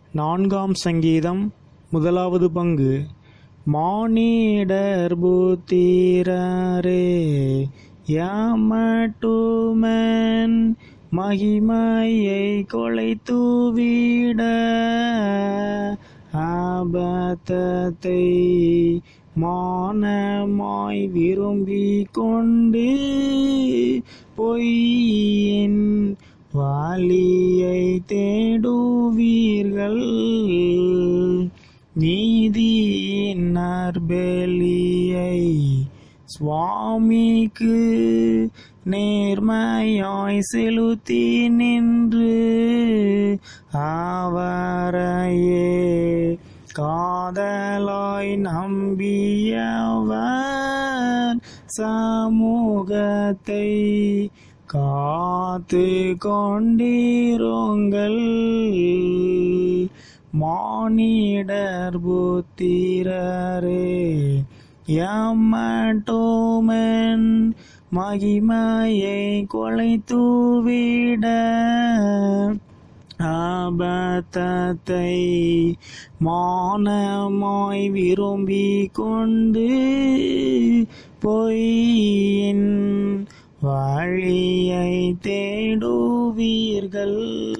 நான்காம் சங்கீதம் முதலாவது பங்கு மானிடர் புத்திரரே யாமட்டுமன் மகிமையை கொலைத்துவிட ஆபத்தத்தை மானமாய் விரும்பிக் கொண்டு பொய்யின் வாலியை தேடுவீர்கள் நீதியின் நற்பலியை சுவாமிக்கு நேர்மையாய் செலுத்தி நின்று அவரையே காதலாய் நம்பியவர் சமூகத்தை காத்து கொண்டிருங்கள் மானிடர் புத்திரரே எம்மட்டோமன் மகிமையை கொலைத்துவிட ஆபத்தத்தை மானமாய் விரும்பிக் கொண்டு பொய்யின் வழியை தேடுவீர்கள்